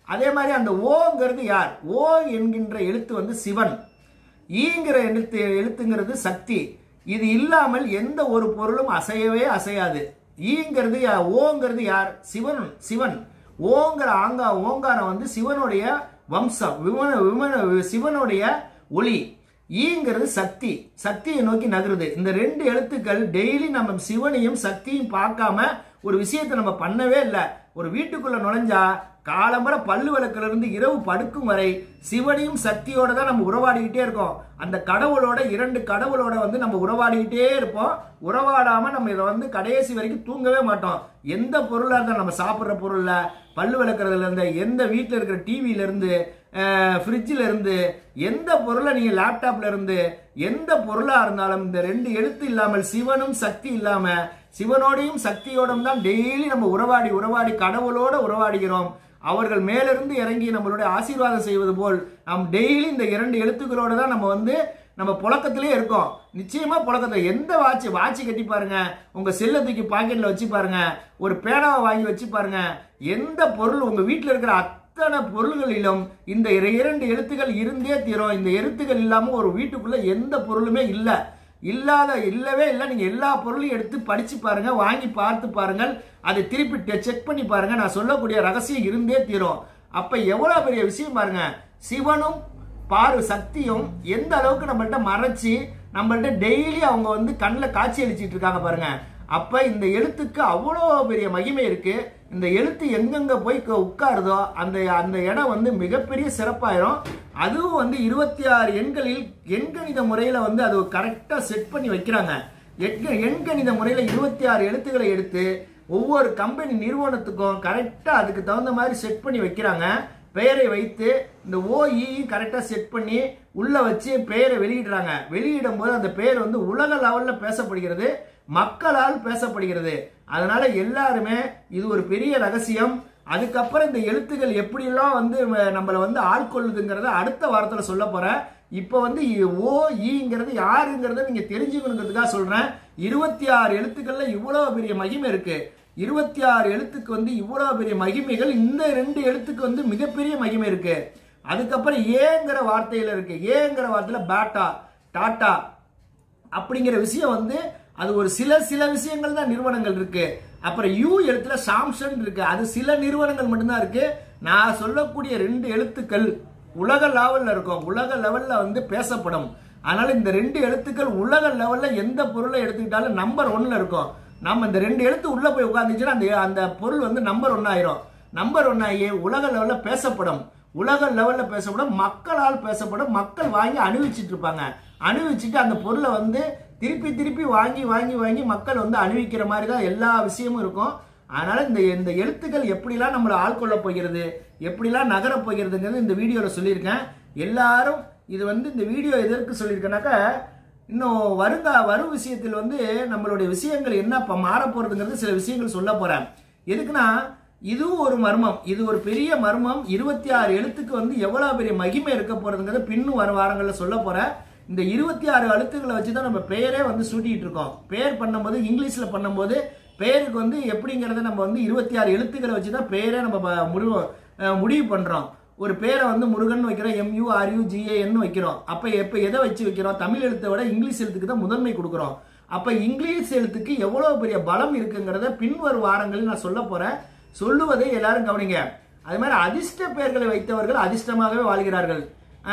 அதே மாதிரி அந்த ஓங்கிறது யார் ஓ என்கின்ற எழுத்து வந்து சிவன் ஈங்கிற எழுத்து எழுத்துங்கிறது சக்தி இது இல்லாமல் எந்த ஒரு பொருளும் அசையவே அசையாது ஈங்கிறது யா- ஓங்கிறது யார் சிவன் சிவன் ஓங்கிற ஆங்கா ஓங்காரம் வந்து சிவனுடைய வம்சம் விமன விமன சிவனுடைய ஒளி ஈங்கிறது சக்தி சக்தியை நோக்கி நகருது இந்த ரெண்டு எழுத்துக்கள் டெய்லி நம்ம சிவனையும் சக்தியும் பார்க்காம ஒரு விஷயத்தை நம்ம பண்ணவே இல்லை ஒரு வீட்டுக்குள்ள நுழைஞ்சா காலம்பர பல்லு விளக்குல இருந்து இரவு படுக்கும் வரை சிவனையும் சக்தியோட தான் நம்ம உறவாடிக்கிட்டே இருக்கோம் அந்த கடவுளோட இரண்டு கடவுளோட வந்து நம்ம உறவாடிக்கிட்டே இருப்போம் உறவாடாம நம்ம இதை வந்து கடைசி வரைக்கும் தூங்கவே மாட்டோம் எந்த பொருளா இருந்தாலும் நம்ம சாப்பிட்ற பொருள்ல பல்லு விளக்குறதுல இருந்து எந்த வீட்டில் இருக்கிற டிவியில இருந்து ஃப்ரிட்ஜில் இருந்து எந்த பொருளை நீங்க லேப்டாப்ல இருந்து எந்த பொருளா இருந்தாலும் இந்த ரெண்டு எழுத்து இல்லாமல் சிவனும் சக்தி இல்லாம சிவனோடையும் சக்தியோடும் தான் டெய்லி நம்ம உறவாடி உறவாடி கடவுளோட உறவாடுகிறோம் அவர்கள் மேலிருந்து இறங்கி நம்மளுடைய ஆசீர்வாதம் செய்வது போல் நாம் டெய்லி இந்த இரண்டு எழுத்துக்களோட தான் நம்ம வந்து நம்ம புழக்கத்திலே இருக்கோம் நிச்சயமா புழக்கத்துல எந்த வாட்ச் வாட்ச் கட்டி பாருங்க உங்க செல்லை தூக்கி பாக்கெட்ல வச்சு பாருங்க ஒரு பேனாவை வாங்கி வச்சு பாருங்க எந்த பொருள் உங்க வீட்டில் இருக்கிற அத்தனை பொருள்களிலும் இந்த இர- இரண்டு எழுத்துக்கள் இருந்தே தீரும் இந்த எழுத்துக்கள் இல்லாம ஒரு வீட்டுக்குள்ள எந்த பொருளுமே இல்லை இல்லாத இல்லவே இல்லை நீங்க எல்லா பொருளையும் எடுத்து படிச்சு பாருங்க வாங்கி பார்த்து பாருங்கள் அதை திருப்பி செக் பண்ணி பாருங்க நான் சொல்லக்கூடிய ரகசியம் இருந்தே தீரும் அப்ப எவ்வளவு பெரிய விஷயம் பாருங்க சிவனும் பாரு சக்தியும் எந்த அளவுக்கு நம்மள்ட்ட மறைச்சு நம்மள்ட்ட டெய்லி அவங்க வந்து கண்ணில் காட்சி அளிச்சிட்டு இருக்காங்க பாருங்க அப்ப இந்த எழுத்துக்கு அவ்வளோ பெரிய மகிமை இருக்கு இந்த எழுத்து எங்கெங்க போய் க- உட்காருதோ அந்த அந்த இடம் வந்து மிகப்பெரிய சிறப்பாயிரும் அதுவும் வந்து இருபத்தி ஆறு எண்களில் எண்கணித முறையில வந்து அது கரெக்டா செட் பண்ணி வைக்கிறாங்க எண்க- எண்கணித முறையில இருபத்தி ஆறு எழுத்துக்களை எடுத்து ஒவ்வொரு கம்பெனி நிறுவனத்துக்கும் கரெக்டா அதுக்கு தகுந்த மாதிரி செட் பண்ணி வைக்கிறாங்க பெயரை வைத்து இந்த ஓஇ கரெக்டா செட் பண்ணி உள்ள வச்சு பெயரை வெளியிடுறாங்க வெளியிடும் போது அந்த பெயர் வந்து உலக லெவல்ல பேசப்படுகிறது மக்களால் பேசப்படுகிறது அதனால எல்லாருமே இது ஒரு பெரிய ரகசியம் அதுக்கப்புறம் இந்த எழுத்துக்கள் எப்படியெல்லாம் வந்து ம- நம்மள வந்து ஆட்கொள்ளுதுங்கிறத அடுத்த வாரத்துல சொல்ல போறேன் இப்போ வந்து இ- ஓ ஈங்கிறது யாருங்கிறத நீங்க தெரிஞ்சுக்கணுங்கிறதுக்காக சொல்றேன் இருபத்தி ஆறு எழுத்துக்கள்ல இவ்வளவு பெரிய மகிமை இருக்கு இருபத்தி ஆறு எழுத்துக்கு வந்து இவ்வளவு பெரிய மகிமைகள் இந்த ரெண்டு எழுத்துக்கு வந்து மிகப்பெரிய மகிமை இருக்கு அதுக்கப்புறம் ஏங்கிற வார்த்தையில இருக்கு ஏங்கிற வார்த்தையில பேட்டா டாட்டா அப்படிங்கிற விஷயம் வந்து அது ஒரு சில சில விஷயங்கள் தான் நிறுவனங்கள் இருக்கு அப்புறம் யூ எழுத்துல சாம்சங் இருக்கு அது சில நிறுவனங்கள் மட்டும்தான் இருக்கு நான் சொல்லக்கூடிய ரெண்டு எழுத்துக்கள் உலக லெவல்ல இருக்கும் உலக லெவல்ல வந்து பேசப்படும் அதனால இந்த ரெண்டு எழுத்துக்கள் உலக லெவல்ல எந்த பொருளை எடுத்துக்கிட்டாலும் நம்பர் ஒன்ல இருக்கும் நம்ம இந்த ரெண்டு எழுத்து உள்ள போய் உட்காந்துச்சுன்னா அந்த அந்த பொருள் வந்து நம்பர் ஒன் ஆயிரும் நம்பர் ஒன் ஆகி உலக லெவல்ல பேசப்படும் உலக லெவல்ல பேசப்படும் மக்களால் பேசப்படும் மக்கள் வாங்கி அணிவிச்சிட்டு இருப்பாங்க அணிவிச்சிட்டு அந்த பொருளை வந்து திருப்பி திருப்பி வாங்கி வாங்கி வாங்கி மக்கள் வந்து அணிவிக்கிற மாதிரி தான் எல்லா விஷயமும் இருக்கும் அதனால இந்த இந்த எழுத்துக்கள் எப்படிலாம் நம்மளை ஆட்கொள்ள போகிறது எப்படிலாம் நகரப் போகிறதுங்கிறது இந்த வீடியோவில் சொல்லியிருக்கேன் எல்லாரும் இது வந்து இந்த வீடியோ எதற்கு சொல்லியிருக்கேனாக்கா இன்னும் வருங்கா வரும் விஷயத்தில் வந்து நம்மளுடைய விஷயங்கள் என்ன இப்போ மாற போறதுங்கிறது சில விஷயங்கள் சொல்ல போறேன் எதுக்குன்னா இதுவும் ஒரு மர்மம் இது ஒரு பெரிய மர்மம் இருபத்தி ஆறு எழுத்துக்கு வந்து எவ்வளவு பெரிய மகிமை இருக்க போறதுங்கிறத பின்னும் வர வாரங்களில் சொல்ல போறேன் இந்த இருபத்தி ஆறு எழுத்துக்களை வச்சு தான் நம்ம பெயரே வந்து சூட்டிட்டு இருக்கோம் பெயர் பண்ணும்போது இங்கிலீஷ்ல பண்ணும்போது பெயருக்கு வந்து எப்படிங்கிறத நம்ம வந்து இருபத்தி ஆறு எழுத்துக்களை வச்சு தான் பெயரே நம்ம ப- முடிவு அஹ் முடிவு பண்றோம் ஒரு பேரை வந்து முருகன் வைக்கிறோம் எம்யூ ஆர்யூ ஜிஏஎன் வைக்கிறோம் அப்ப எப்ப எதை வச்சு வைக்கிறோம் தமிழ் எழுத்தை விட இங்கிலீஷ் எழுத்துக்கு தான் முதன்மை கொடுக்குறோம் அப்ப இங்கிலீஷ் எழுத்துக்கு எவ்வளவு பெரிய பலம் இருக்குங்கிறத பின்வரும் வாரங்களில் நான் சொல்ல போறேன் சொல்லுவதை எல்லாரும் கவனிங்க அது மாதிரி அதிர்ஷ்ட பெயர்களை வைத்தவர்கள் அதிர்ஷ்டமாகவே வாழ்கிறார்கள்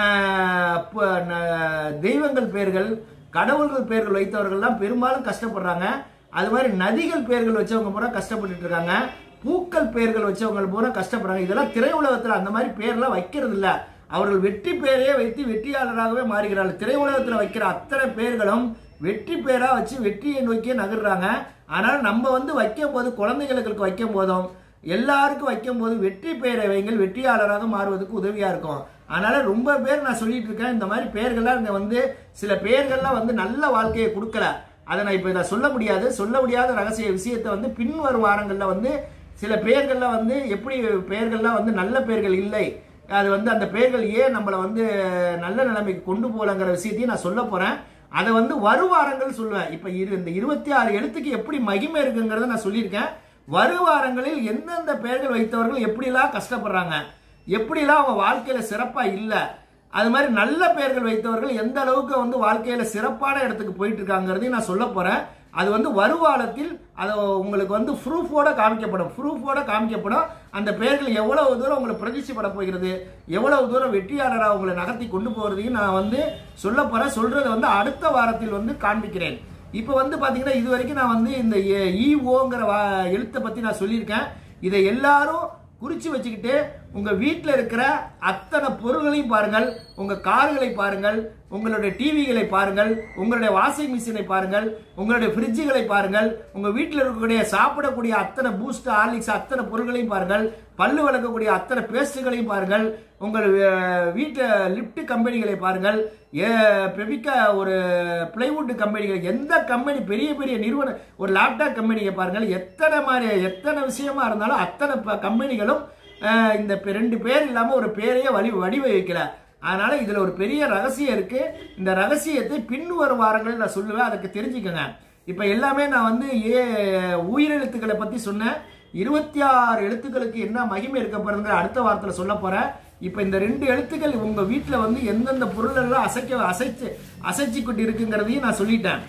ஆஹ் ப- ந- தெய்வங்கள் பெயர்கள் கடவுள்கள் பெயர்கள் வைத்தவர்கள்லாம் பெரும்பாலும் கஷ்டப்படுறாங்க அது மாதிரி நதிகள் பெயர்கள் வச்சவங்க பூரா கஷ்டப்பட்டுட்டு இருக்காங்க பூக்கள் பெயர்கள் வச்சவங்க பூரா கஷ்டப்படுறாங்க இதெல்லாம் திரையுலகத்துல அந்த மாதிரி பெயர்லாம் வைக்கிறது இல்ல அவர்கள் வெற்றி பெயரையே வைத்து வெற்றியாளராகவே மாறுகிறார்கள் திரையுலகத்துல வைக்கிற அத்தனை பெயர்களும் வெற்றி பெயரா வச்சு வெற்றியை நோக்கியே நகர்றாங்க அதனால நம்ம வந்து வைக்கும் போது குழந்தைகளுக்கு வைக்கும் போதும் எல்லாருக்கும் வைக்கும் போது வெற்றி பெயரை வைங்கள் வெற்றியாளராக மாறுவதற்கு உதவியா இருக்கும் அதனால ரொம்ப பேர் நான் சொல்லிட்டு இருக்கேன் இந்த மாதிரி பெயர்கள்லாம் இங்க வந்து சில பெயர்கள்லாம் வந்து நல்ல வாழ்க்கையை கொடுக்கல அதை நான் இப்போ இதை சொல்ல முடியாது சொல்ல முடியாத ரகசிய விஷயத்தை வந்து பின்வரும் வாரங்கள்ல வந்து சில பெயர்கள்லாம் வந்து எப்படி பெயர்கள்லாம் வந்து நல்ல பெயர்கள் இல்லை அது வந்து அந்த பெயர்கள் ஏன் நம்மளை வந்து நல்ல நிலைமைக்கு கொண்டு போகலங்கிற விஷயத்தையும் நான் சொல்ல போறேன் அதை வந்து வருவாரங்கள் சொல்லுவேன் இப்ப இரு இந்த இருபத்தி ஆறு எழுத்துக்கு எப்படி மகிமை இருக்குங்கிறத நான் சொல்லியிருக்கேன் வருவாரங்களில் எந்தெந்த பெயர்கள் வைத்தவர்கள் எப்படிலாம் கஷ்டப்படுறாங்க எப்படிலாம் அவங்க வாழ்க்கையில சிறப்பா இல்லை அது மாதிரி நல்ல பெயர்கள் வைத்தவர்கள் எந்த அளவுக்கு வந்து வாழ்க்கையில சிறப்பான இடத்துக்கு போயிட்டு இருக்காங்கிறதையும் நான் சொல்ல போறேன் அது வந்து வருவாளத்தில் அதை உங்களுக்கு வந்து ப்ரூஃபோட காமிக்கப்படும் ப்ரூஃபோட காமிக்கப்படும் அந்த பெயர்கள் எவ்வளவு தூரம் உங்களை பிரதிஷ்டப்பட போகிறது எவ்வளவு தூரம் வெற்றியாளராக உங்களை நகர்த்தி கொண்டு போகிறதையும் நான் வந்து சொல்ல போறேன் சொல்றதை வந்து அடுத்த வாரத்தில் வந்து காண்பிக்கிறேன் இப்போ வந்து பாத்தீங்கன்னா இது வரைக்கும் நான் வந்து இந்த இஓங்கிற எழுத்தை பத்தி நான் சொல்லியிருக்கேன் இதை எல்லாரும் குறிச்சு வச்சுக்கிட்டு உங்க வீட்டில் இருக்கிற அத்தனை பொருள்களையும் பாருங்கள் உங்க கார்களை பாருங்கள் உங்களுடைய டிவிகளை பாருங்கள் உங்களுடைய வாஷிங் மிஷினை பாருங்கள் உங்களுடைய ஃப்ரிட்ஜுகளை பாருங்கள் உங்க வீட்டில் இருக்கக்கூடிய சாப்பிடக்கூடிய அத்தனை பூஸ்ட் ஹார்லிக்ஸ் அத்தனை பொருட்களையும் பாருங்கள் பல்லு வளர்க்கக்கூடிய அத்தனை பேஸ்ட்டுகளையும் பாருங்கள் உங்கள் வீட்டு லிப்ட் கம்பெனிகளை பாருங்கள் பெபிக்கா ஒரு பிளைவுட் கம்பெனிகள் எந்த கம்பெனி பெரிய பெரிய நிறுவனம் ஒரு லேப்டாப் கம்பெனியை பாருங்கள் எத்தனை மாதிரி எத்தனை விஷயமா இருந்தாலும் அத்தனை ப- கம்பெனிகளும் அஹ், இந்த பெ- ரெண்டு பேர் இல்லாம ஒரு பேரையே வழி வடிவமைக்கல அதனால இதுல ஒரு பெரிய ரகசியம் இருக்கு இந்த ரகசியத்தை பின் வரும் வாரங்கள் நான் சொல்லுவேன் அதுக்கு தெரிஞ்சுக்கங்க இப்ப எல்லாமே நான் வந்து ஏ உயிரெழுத்துக்களை பத்தி சொன்னேன் இருபத்தி ஆறு எழுத்துக்களுக்கு என்ன மகிமை இருக்க போறதுங்கிற அடுத்த வாரத்துல சொல்ல போறேன் இப்ப இந்த ரெண்டு எழுத்துக்கள் உங்க வீட்டுல வந்து எந்தெந்த பொருள் எல்லாம் அசைக்க அசைச்சு அசைச்சுக்கிட்டு இருக்குங்கிறதையும் நான் சொல்லிட்டேன்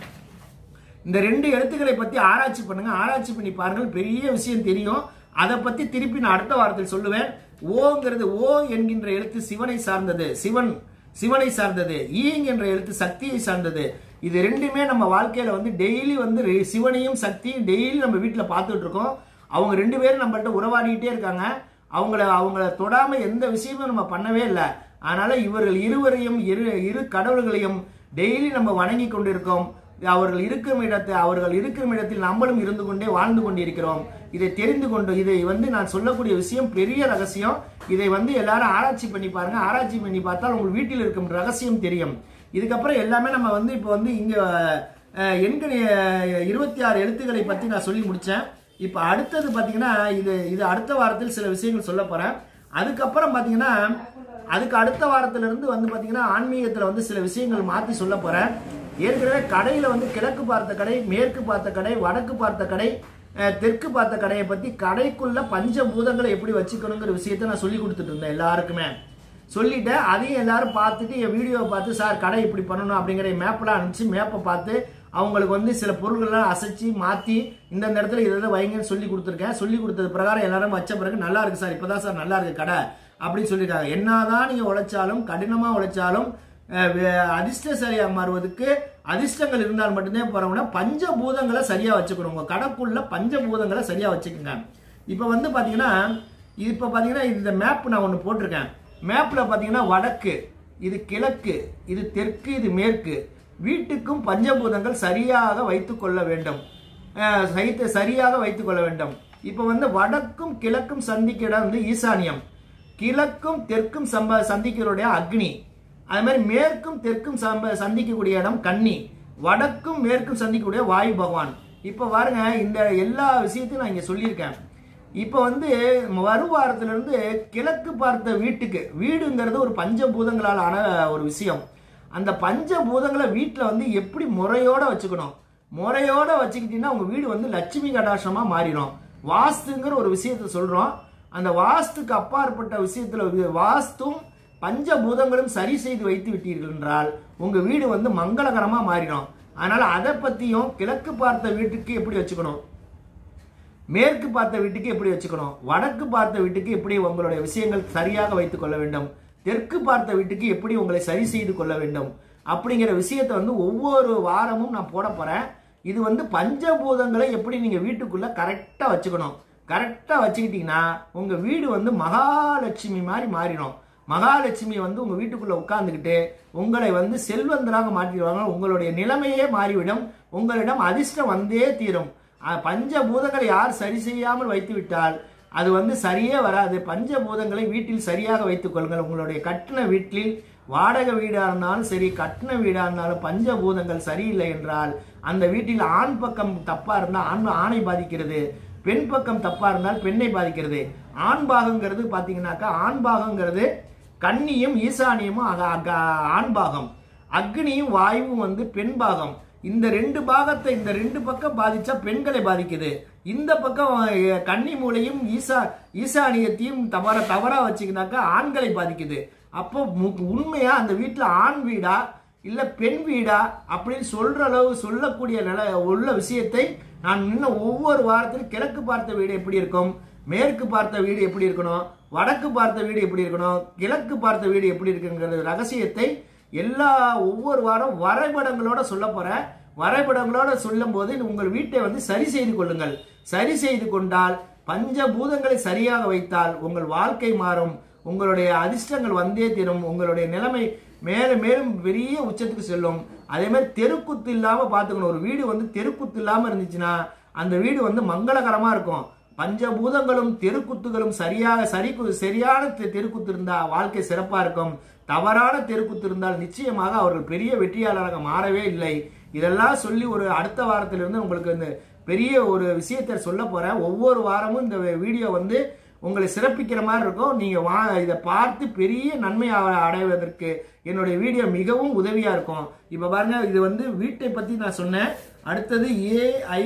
இந்த ரெண்டு எழுத்துக்களை பத்தி ஆராய்ச்சி பண்ணுங்க ஆராய்ச்சி பண்ணி பாருங்கள் பெரிய விஷயம் தெரியும் அதை பத்தி திருப்பி நான் அடுத்த வாரத்தில் சொல்லுவேன் ஓங்கிறது ஓ என்கின்ற எழுத்து சிவனை சார்ந்தது சிவன் சிவனை சார்ந்தது ஈங் என்ற எழுத்து சக்தியை சார்ந்தது இது ரெண்டுமே நம்ம வாழ்க்கையில வந்து டெய்லி வந்து ரெ- சிவனையும் சக்தியும் டெய்லி நம்ம வீட்டுல பார்த்துட்டு இருக்கோம் அவங்க ரெண்டு பேரும் நம்மள்ட்ட உறவாடிட்டே இருக்காங்க அவங்கள அவங்கள தொடாம எந்த விஷயமும் நம்ம பண்ணவே இல்லை அதனால இவர்கள் இருவரையும் இரு இரு கடவுள்களையும் டெய்லி நம்ம வணங்கி கொண்டிருக்கோம் அவர்கள் இருக்கும் இடத்தை அவர்கள் இருக்கும் இடத்தில் நம்மளும் இருந்து கொண்டே வாழ்ந்து கொண்டிருக்கிறோம் இதை தெரிந்து கொண்டு இதை வந்து நான் சொல்லக்கூடிய விஷயம் பெரிய ரகசியம் இதை வந்து எல்லாரும் ஆராய்ச்சி பண்ணி பாருங்க ஆராய்ச்சி பண்ணி பார்த்தால் உங்கள் வீட்டில் இருக்கும் ரகசியம் தெரியும் இதுக்கப்புறம் எல்லாமே நம்ம வந்து இப்போ வந்து இங்க அஹ், எண்கள் இருபத்தி ஆறு எழுத்துக்களை பத்தி நான் சொல்லி முடிச்சேன் இப்போ அடுத்தது பாத்தீங்கன்னா இது இது அடுத்த வாரத்தில் சில விஷயங்கள் சொல்ல போறேன் அதுக்கப்புறம் பாத்தீங்கன்னா அதுக்கு அடுத்த வாரத்துல இருந்து வந்து பாத்தீங்கன்னா ஆன்மீகத்துல வந்து சில விஷயங்கள் மாத்தி சொல்ல போறேன் ஏற்கனவே கடையில வந்து கிழக்கு பார்த்த கடை மேற்கு பார்த்த கடை வடக்கு பார்த்த கடை அஹ், தெற்கு பார்த்த கடையை பத்தி கடைக்குள்ள பஞ்சபூதங்களை எப்படி வச்சுக்கணுங்கிற விஷயத்த நான் சொல்லி கொடுத்துட்டு இருந்தேன் எல்லாருக்குமே சொல்லிட்டேன் அதையும் எல்லாரும் பார்த்துட்டு என் வீடியோவை பார்த்து சார் கடை இப்படி பண்ணணும் அப்படிங்கிற மேப்பெல்லாம் அனுப்பிச்சு மேப்பை பார்த்து அவங்களுக்கு வந்து சில பொருள்கள்லாம் அசைச்சு மாற்றி இந்தந்த இடத்துல இதை இதை வைங்கன்னு சொல்லி கொடுத்துருக்கேன் சொல்லி கொடுத்தது பிரகாரம் எல்லாரும் வச்ச பிறகு நல்லா இருக்கு சார் இப்போதான் சார் நல்லா இருக்கு கடை அப்படின்னு சொல்லியிருக்காங்க என்னதான் நீங்க உழைச்சாலும் கடினமா உழைச்சாலும் அஹ், வே- அதிர்ஷ்டசாலியா மாறுவதற்கு அதிர்ஷ்டங்கள் இருந்தால் மட்டும்தான் போறவங்க பஞ்சபூதங்களை சரியா வச்சுக்கணும் உங்க கடைக்குள்ள பஞ்சபூதங்களை சரியா வச்சுக்கோங்க இப்போ வந்து பாத்தீங்கன்னா இப்போ பாத்தீங்கன்னா இந்த மேப் நான் ஒன்று போட்டிருக்கேன் மேப்ல பாத்தீங்கன்னா வடக்கு இது கிழக்கு இது தெற்கு இது மேற்கு வீட்டுக்கும் பஞ்சபூதங்கள் சரியாக வைத்துக் கொள்ள வேண்டும் அஹ், சைத்த சரியாக வைத்துக் கொள்ள வேண்டும் இப்போ வந்து வடக்கும் கிழக்கும் சந்திக்க இடம் வந்து ஈசானியம் கிழக்கும் தெற்கும் சம்ப சந்திக்கிறோடைய அக்னி அது மாதிரி மேற்கும் தெற்கும் சம்ப சந்திக்கக்கூடிய இடம் கன்னி வடக்கும் மேற்கும் சந்திக்கக்கூடிய வாயு பகவான் இப்போ பாருங்க இந்த எல்லா விஷயத்தையும் நான் இங்க சொல்லியிருக்கேன் இப்போ வந்து வருவாரத்துல இருந்து கிழக்கு பார்த்த வீட்டுக்கு வீடுங்கிறது ஒரு பஞ்சபூதங்களால் ஆன ஒரு விஷயம் அந்த பஞ்சபூதங்களை வீட்டில் வந்து எப்படி முறையோட வச்சுக்கணும் முறையோட வச்சுக்கிட்டீங்கன்னா உங்க வீடு வந்து லட்சுமி கடாட்சமா மாறிடும் வாஸ்துங்கிற ஒரு விஷயத்த சொல்றோம் அந்த வாஸ்துக்கு அப்பாற்பட்ட விஷயத்துல வி- வாஸ்தும் பஞ்சபூதங்களும் சரி செய்து வைத்து விட்டீர்கள் என்றால் உங்க வீடு வந்து மங்களகரமா மாறிடும் அதனால அதை பத்தியும் கிழக்கு பார்த்த வீட்டுக்கு எப்படி வச்சுக்கணும் மேற்கு பார்த்த வீட்டுக்கு எப்படி வச்சுக்கணும் வடக்கு பார்த்த வீட்டுக்கு எப்படி உங்களுடைய விஷயங்கள் சரியாக வைத்துக் கொள்ள வேண்டும் தெற்கு பார்த்த வீட்டுக்கு எப்படி உங்களை சரி செய்து கொள்ள வேண்டும் அப்படிங்கிற விஷயத்தை வந்து ஒவ்வொரு வாரமும் நான் போட போறேன் இது வந்து பஞ்சபூதங்களை எப்படி நீங்க வீட்டுக்குள்ள கரெக்டா வச்சுக்கணும் கரெக்டா வச்சுக்கிட்டீங்கன்னா உங்க வீடு வந்து மகாலட்சுமி மாதிரி மாறிடும் மகாலட்சுமி வந்து உங்க வீட்டுக்குள்ள உட்கார்ந்துக்கிட்டு உங்களை வந்து செல்வந்தராக மாற்றிடுவாங்க உங்களுடைய நிலைமையே மாறிவிடும் உங்களிடம் அதிர்ஷ்டம் வந்தே தீரும் அஹ் பஞ்சபூதங்களை யார் சரி செய்யாமல் வைத்து விட்டால் அது வந்து சரியே வராது பஞ்சபூதங்களை வீட்டில் சரியாக வைத்துக் கொள்ளுங்கள் உங்களுடைய கட்டின வீட்டில் வாடகை வீடா இருந்தாலும் சரி கட்டின வீடா இருந்தாலும் பஞ்சபூதங்கள் சரியில்லை என்றால் அந்த வீட்டில் ஆண் பக்கம் தப்பா இருந்தால் ஆண் ஆணை பாதிக்கிறது பெண் பக்கம் தப்பா இருந்தால் பெண்ணை பாதிக்கிறது ஆண் பாகங்கிறது பாத்தீங்கன்னாக்கா ஆண் பாகங்கிறது கன்னியும் ஈசானியமும் அக- அக- ஆண் பாகம் அக்னியும் வாயுவும் வந்து பெண் பாகம் இந்த ரெண்டு பாகத்தை இந்த ரெண்டு பக்கம் பாதிச்சா பெண்களை பாதிக்குது இந்த பக்கம் அஹ், கன்னி மூலையும் ஈசா ஈசானியத்தையும் தவற தவறா வச்சுக்கினாக்கா ஆண்களை பாதிக்குது அப்போ மு- உண்மையா அந்த வீட்டுல ஆண் வீடா இல்ல பெண் வீடா அப்படின்னு சொல்ற அளவு சொல்லக்கூடிய நில உள்ள விஷயத்தை நான் இன்னும் ஒவ்வொரு வாரத்திலும் கிழக்கு பார்த்த வீடு எப்படி இருக்கும் மேற்கு பார்த்த வீடு எப்படி இருக்கணும் வடக்கு பார்த்த வீடு எப்படி இருக்கணும் கிழக்கு பார்த்த வீடு எப்படி இருக்குங்கிற ரகசியத்தை எல்லா ஒவ்வொரு வாரம் வரைபடங்களோட சொல்ல போறேன் வரைபடங்களோட சொல்லும் போது உங்கள் வீட்டை வந்து சரி செய்து கொள்ளுங்கள் சரி செய்து கொண்டால் பஞ்சபூதங்களை சரியாக வைத்தால் உங்கள் வாழ்க்கை மாறும் உங்களுடைய அதிர்ஷ்டங்கள் வந்தே தீரும் உங்களுடைய நிலைமை மேலும் மேலும் பெரிய உச்சத்துக்கு செல்லும் அதே மாதிரி தெருக்குத்து இல்லாம பாத்துக்கணும் ஒரு வீடு வந்து தெருக்குத்து இல்லாம இருந்துச்சுன்னா அந்த வீடு வந்து மங்களகரமா இருக்கும் பஞ்சபூதங்களும் தெருக்குத்துகளும் சரியாக சரி சரியான தெ- தெருக்குத்து இருந்தா வாழ்க்கை சிறப்பா இருக்கும் தவறான தெருக்குத்து இருந்தால் நிச்சயமாக அவர்கள் பெரிய வெற்றியாளராக மாறவே இல்லை இதெல்லாம் சொல்லி ஒரு அடுத்த வாரத்திலிருந்து உங்களுக்கு இந்த பெரிய ஒரு விஷயத்தை சொல்ல போறேன் ஒவ்வொரு வாரமும் இந்த வீடியோ வந்து உங்களை சிறப்பிக்கிற மாதிரி இருக்கும் நீங்க வா இதை பார்த்து பெரிய நன்மை அ- அடைவதற்கு என்னுடைய வீடியோ மிகவும் உதவியா இருக்கும் இப்ப பாருங்க இது வந்து வீட்டை பத்தி நான் சொன்னேன் அடுத்தது ஏஐ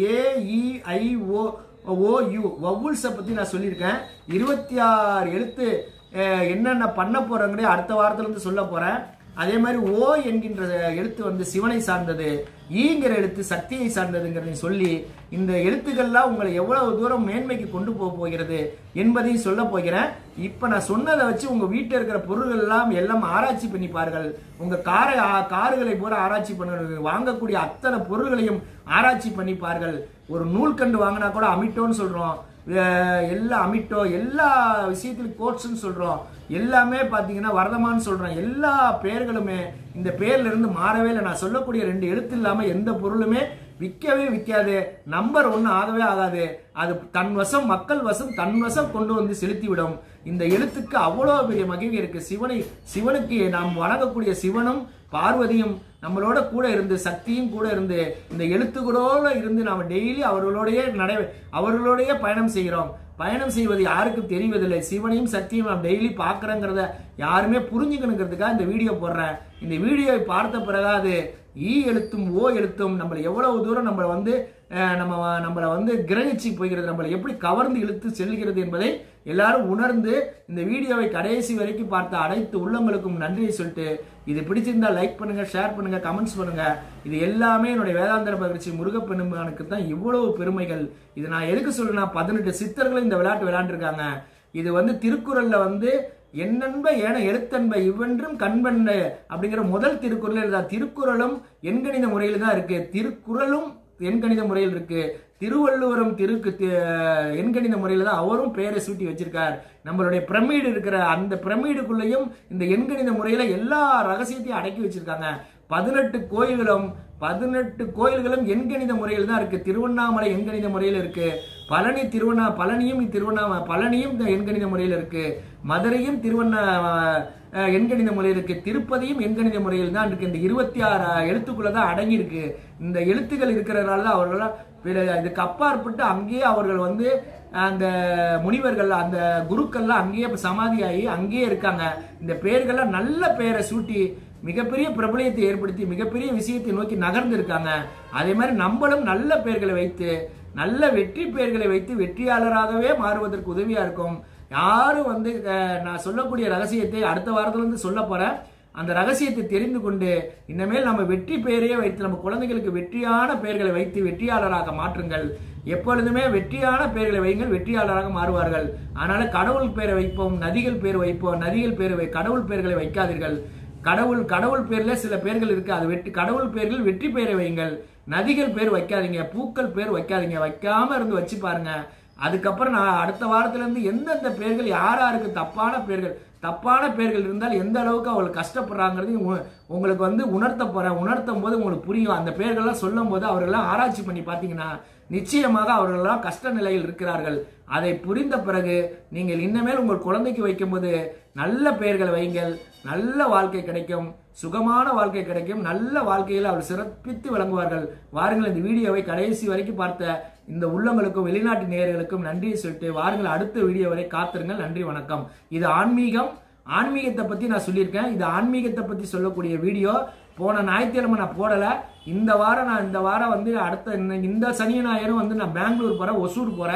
ஏஇஐஓ ஓயு வவுல்ஸை பத்தி நான் சொல்லியிருக்கேன் இருபத்தி ஆறு எழுத்து அஹ், என்னென்ன பண்ண போறோங்கிறத அடுத்த வாரத்துல இருந்து சொல்ல போறேன் அதே மாதிரி ஓ என்கின்ற எழுத்து வந்து சிவனை சார்ந்தது ஈங்கிற எழுத்து சக்தியை சார்ந்ததுங்கிறதையும் சொல்லி இந்த எழுத்துக்கள்லாம் உங்களை எவ்வளவு தூரம் மேன்மைக்கு கொண்டு போக போகிறது என்பதையும் சொல்ல போகிறேன் இப்ப நான் சொன்னதை வச்சு உங்க வீட்டில் இருக்கிற பொருள்கள் எல்லாம் எல்லாம் ஆராய்ச்சி பண்ணி பாருங்கள் உங்க காரை ஆ- கார்களை பூரா ஆராய்ச்சி பண்ணுங்கள் வாங்கக்கூடிய அத்தனை பொருள்களையும் ஆராய்ச்சி பண்ணி பாருங்கள் ஒரு நூல்கண்டு வாங்கினா கூட அமிட்டோன்னு சொல்றோம் அஹ் எல்லா அமிட்டோ எல்லா விஷயத்திலும் கோட்ஸ்ன்னு சொல்றோம் எல்லாமே பாத்தீங்கன்னா வரதமான்னு சொல்றோம் எல்லா பெயர்களுமே இந்த பேர்ல இருந்து மாறவே இல்லை நான் சொல்லக்கூடிய ரெண்டு எழுத்து இல்லாம எந்த பொருளுமே விற்கவே விற்காது நம்பர் ஒன்று ஆகவே ஆகாது அது தன் வசம் மக்கள் வசம் தன் வசம் கொண்டு வந்து செலுத்திவிடும் இந்த எழுத்துக்கு அவ்வளோ பெரிய மகிழ்ச்சி இருக்கு சிவனை சிவனுக்கு நாம் வணங்கக்கூடிய சிவனும் பார்வதியும் நம்மளோட கூட இருந்து சக்தியும் கூட இருந்து இந்த எழுத்துக்களோட இருந்து நாம டெய்லி அவர்களோடயே நடை அவர்களோடயே பயணம் செய்கிறோம் பயணம் செய்வது யாருக்கும் தெரிவதில்லை சிவனையும் சக்தியும் நாம் டெய்லி பார்க்கறோங்கிறத யாருமே புரிஞ்சுக்கணுங்கிறதுக்காக இந்த வீடியோ போடுறேன் இந்த வீடியோவை பார்த்த பிறகாது ஈ எழுத்தும் ஓ எழுத்தும் நம்மளை எவ்வளவு தூரம் நம்மளை வந்து அஹ், நம்ம நம்மளை வந்து கிரகிச்சு போகிறது நம்மளை எப்படி கவர்ந்து இழுத்து செல்கிறது என்பதை எல்லாரும் உணர்ந்து இந்த வீடியோவை கடைசி வரைக்கும் பார்த்த அனைத்து உள்ளங்களுக்கும் நன்றியை சொல்லிட்டு இது பிடிச்சிருந்தா லைக் பண்ணுங்க ஷேர் பண்ணுங்க கமெண்ட்ஸ் பண்ணுங்க இது எல்லாமே என்னுடைய வேதாந்தர பகிர்ச்சி முருகப்பெருமானுக்கு தான் இவ்வளவு பெருமைகள் இது நான் எதுக்கு சொல்றேன்னா பதினெட்டு சித்தர்களும் இந்த விளையாட்டு விளையாண்டுருக்காங்க இது வந்து திருக்குறள்ல வந்து என்னென்ப ஏன எழுத்தன்ப இவ்வென்றும் கண்பண்ண அப்படிங்கிற முதல் திருக்குறள் எழுதா திருக்குறளும் எண்கணித முறையில் தான் இருக்கு திருக்குறளும் எண்கணித முறையில் இருக்கு திருவள்ளுவரும் திருக்கு தி- எண்கணித முறையில் தான் அவரும் பெயரை சூட்டி வச்சிருக்கார் நம்மளுடைய பிரமிடு இருக்கிற அந்த பிரமிடுக்குள்ளேயும் இந்த எண்கணித முறையில எல்லா ரகசியத்தையும் அடக்கி வச்சிருக்காங்க பதினெட்டு கோயில்களும் பதினெட்டு கோயில்களும் எண்கணித முறையில் தான் இருக்கு திருவண்ணாமலை எண்கணித முறையில் இருக்கு பழனி திருவண்ணா பழனியும் திருவண்ணாமலை பழனியும் இந்த எண்கணித முறையில் இருக்கு மதுரையும் திருவண்ணா அஹ், எண்கணித முறையில் இருக்கு திருப்பதியும் எண்கணித முறையில் தான் இருக்கு இந்த இருபத்தி ஆறு எழுத்துக்குள்ள தான் அடங்கி இருக்கு இந்த எழுத்துக்கள் இருக்கிறதுனால தான் அவர்கள் பிற- இதுக்கு அப்பாற்பட்டு அங்கேயே அவர்கள் வந்து அந்த முனிவர்கள் அந்த குருக்கள்லாம் அங்கேயே இப்ப சமாதியாகி அங்கேயே இருக்காங்க இந்த பெயர்கள்லாம் நல்ல பெயரை சூட்டி மிகப்பெரிய பிரபலயத்தை ஏற்படுத்தி மிகப்பெரிய விஷயத்தை நோக்கி நகர்ந்து இருக்காங்க அதே மாதிரி நம்மளும் நல்ல பெயர்களை வைத்து நல்ல வெற்றி பெயர்களை வைத்து வெற்றியாளராகவே மாறுவதற்கு உதவியா இருக்கும் யாரும் வந்து அஹ், நான் சொல்லக்கூடிய ரகசியத்தை அடுத்த வாரத்துல இருந்து சொல்ல போறேன் அந்த ரகசியத்தை தெரிந்து கொண்டு இனிமேல் நம்ம வெற்றி பெயரையே வைத்து நம்ம குழந்தைகளுக்கு வெற்றியான பெயர்களை வைத்து வெற்றியாளராக மாற்றுங்கள் எப்பொழுதுமே வெற்றியான பெயர்களை வையுங்கள் வெற்றியாளராக மாறுவார்கள் அதனால கடவுள் பெயரை வைப்போம் நதிகள் பேர் வைப்போம் நதிகள் பேர் வை கடவுள் பெயர்களை வைக்காதீர்கள் கடவுள் கடவுள் பேர்ல சில பேர்கள் இருக்கு அது வெற்றி கடவுள் பேர்கள் வெற்றி பெயரை வையுங்கள் நதிகள் பேர் வைக்காதீங்க பூக்கள் பேர் வைக்காதீங்க வைக்காம இருந்து வச்சு பாருங்க அதுக்கப்புறம் நான் அடுத்த வாரத்துல இருந்து எந்தெந்த பேர்கள் யார் யாருக்கு தப்பான பேர்கள் தப்பான பேர்கள் இருந்தால் எந்த அளவுக்கு அவர்கள் கஷ்டப்படுறாங்கிறதையும் உ- உங்களுக்கு வந்து உணர்த்த போறேன் உணர்த்தும் போது உங்களுக்கு புரியும் அந்த பேர்கள்லாம் சொல்லும் போது அவர்கள்லாம் ஆராய்ச்சி பண்ணி பார்த்தீங்கன்னா நிச்சயமாக அவர்களெல்லாம் கஷ்ட நிலையில் இருக்கிறார்கள் அதை புரிந்த பிறகு நீங்கள் இன்னமேல் உங்கள் குழந்தைக்கு வைக்கும்போது நல்ல பெயர்களை வையுங்கள் நல்ல வாழ்க்கை கிடைக்கும் சுகமான வாழ்க்கை கிடைக்கும் நல்ல வாழ்க்கையில் அவர் சிறப்பித்து விளங்குவார்கள் வாருங்கள் இந்த வீடியோவை கடைசி வரைக்கும் பார்த்த இந்த உள்ளங்களுக்கும் வெளிநாட்டு நேயர்களுக்கும் நன்றியை சொல்லிட்டு வாருங்கள் அடுத்த வீடியோ வரை காத்திருங்கள் நன்றி வணக்கம் இது ஆன்மீகம் ஆன்மீகத்தை பத்தி நான் சொல்லியிருக்கேன் இது ஆன்மீகத்தை பத்தி சொல்லக்கூடிய வீடியோ போன ஞாயிற்றுக்கிழமை நான் போடல இந்த வாரம் நான் இந்த வாரம் வந்து அடுத்த இந்த- இந்த சனி ஞாயிறும் வந்து நான் பெங்களூர் போறேன் ஒசூர் போறேன்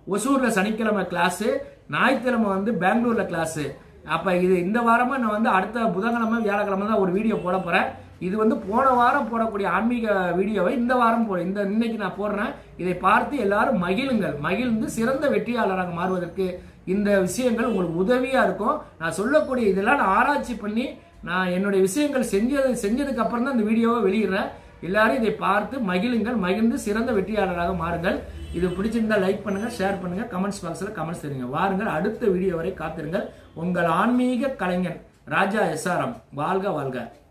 ஒசூர்ல சனிக்கிழமை கிளாஸ் ஞாயிற்றுக்கிழமை வந்து பெங்களூர்ல கிளாஸ் அப்ப இது இந்த வாரமா நான் வந்து அடுத்த புதன்கிழமை வியாழக்கிழமை தான் ஒரு வீடியோ போட போறேன் இது வந்து போன வாரம் போடக்கூடிய ஆன்மீக வீடியோவை இந்த வாரம் போ இந்த இன்னைக்கு நான் போடுறேன் இதை பார்த்து எல்லாரும் மகிழுங்கள் மகிழ்ந்து சிறந்த வெற்றியாளராக மாறுவதற்கு இந்த விஷயங்கள் உங்களுக்கு உதவியா இருக்கும் நான் சொல்லக்கூடிய இதெல்லாம் நான் ஆராய்ச்சி பண்ணி நான் என்னுடைய விஷயங்கள் செஞ்சது செஞ்சதுக்கு அப்புறம் தான் இந்த வீடியோவை வெளியிடுறேன் எல்லாரும் இதை பார்த்து மகிழுங்கள் மகிழ்ந்து சிறந்த வெற்றியாளராக மாறுங்கள் இது பிடிச்சிருந்தா லைக் பண்ணுங்க ஷேர் பண்ணுங்க கமெண்ட்ஸ் பாக்ஸ்ல கமெண்ட்ஸ் தெரியுங்க வாருங்கள் அடுத்த வீடியோ வரை காத்திருங்கள் உங்கள் ஆன்மீக கலைஞன் ராஜா எஸ்ஆர்எம் வாழ்க வாழ்க